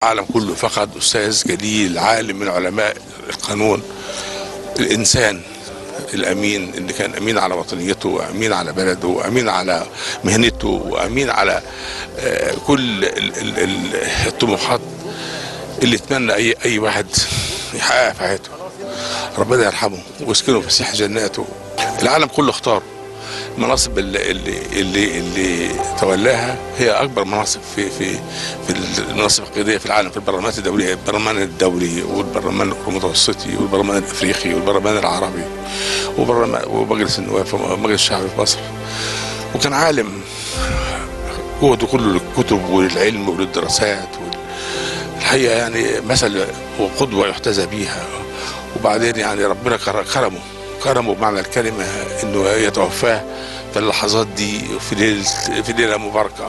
العالم كله فقد أستاذ جليل عالم من علماء القانون الإنسان الأمين اللي كان أمين على وطنيته وأمين على بلده وأمين على مهنته وأمين على آه، كل ال- ال- ال- الطموحات اللي يتمنى أي أي واحد يحققها في حياته ربنا يرحمه ويسكنه في فسيح جناته العالم كله اختاره المناصب اللي اللي اللي, اللي تولاها هي اكبر مناصب في في في المناصب القياديه في العالم في البرلمانات الدوليه البرلمان الدولي والبرلمان المتوسطي والبرلمان الافريقي والبرلمان العربي وبرلمان ومجلس النواب ومجلس الشعب في مصر وكان عالم جهده كله للكتب وللعلم وللدراسات وال- الحقيقه يعني مثل وقدوه يحتذى بيها وبعدين يعني ربنا كر- كرمه كرمه بمعنى الكلمه انه يتوفاه في اللحظات دي في ليله في ليله مباركه